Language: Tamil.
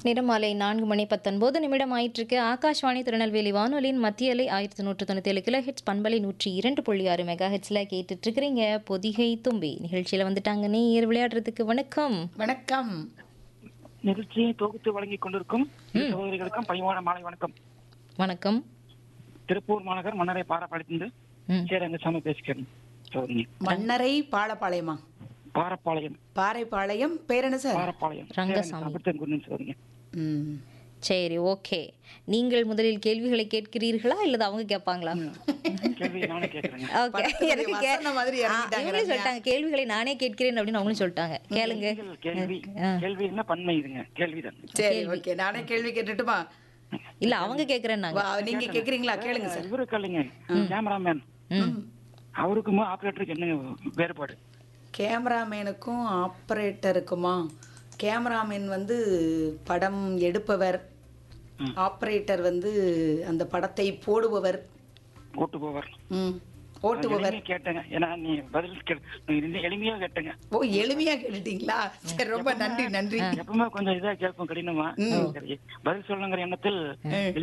நேரம் மாலை நான்கு மணி பத்தொன்பது நிமிடம் ஆயிட்டிருக்கு ஆகாஷ்வாணி திருநெல்வேலி வானொலியின் மத்திய அலை ஆயிரத்தி நூற்று தொண்ணூற்றி ஏழு கிலோ ஹெட்ஸ் பண்பலை நூற்றி இரண்டு புள்ளி ஆறு மெகா ஹெட்ஸில் கேட்டுட்டு இருக்கிறீங்க பொதிகை தும்பி நிகழ்ச்சியில் வந்துட்டாங்க நேர் விளையாடுறதுக்கு வணக்கம் வணக்கம் நிகழ்ச்சியை தொகுத்து வழங்கிக் கொண்டிருக்கும் இரு சகோதரிகளுக்கும் பணிவான மாலை வணக்கம் வணக்கம் திருப்பூர் மாநகர் மன்னரை பாரப்பாளையத்திலிருந்து ம் சேரங்கசாமி பேசுகிறேன் சகோதரி மன்னரை பாலப்பாளையமா பாரப்பாளையம் பாறைப்பாளையம் பேர் என்ன சார் பாரப்பாளையம் ரங்கசாமி. அப்படித்தான் குறிஞ்சி சகோதரிங்க ம். சரி ஓகே நீங்கள் முதலில் கேள்விகளை கேட்கிறீர்களா இல்லது அவங்க கேட்பாங்களா கேள்வி நானே கேட்கறேங்க ஓகே படத்துல எனக்கு கே- வசனம் மாதிரி ஆ, இறங்கிட்டாங்க இவங்களே சொல்லிட்டாங்க கேள்விகளை நானே கேட்கிறேன் அப்படின்னு அவங்களும் சொல்லிட்டாங்க கேளுங்க நீங்கள் கேள்வி ஆ. கேள்வி என்ன பன்மை இதுங்க கேள்விதான் சரி ஓகே நானே கேள்வி கேட்டுட்டுமா இல்ல அவங்க கேட்கிறேன்னாங்க வா, நீங்க கேக்குறீங்களா கேளுங்க சார் இவருக்கு இல்லைங்க கேமராமேன் ம் அவருக்கும் ஆபரேட்டருக்கு என்ன வேறுபாடு கேமராமேனுக்கும் ஆப்ரேட்டருக்குமா கேமராமேன் வந்து படம் எடுப்பவர் ஆப்ரேட்டர் வந்து அந்த படத்தை போடுபவர் ஓட்டு போவார் ம் ஓட்டுபவர் எளிமையா கேட்டேங்க ஏன்னா நீ பதில் கே- நீ இன்னும் எளிமையா கேட்டேங்க ஓ எளிமையா கேட்டுட்டீங்களா சரி ரொம்ப நன்றி நன்றி எப்பவுமே கொஞ்சம் இதா கேட்போம் கடினமா சரி பதில் சொல்லணுங்கிற எண்ணத்தில்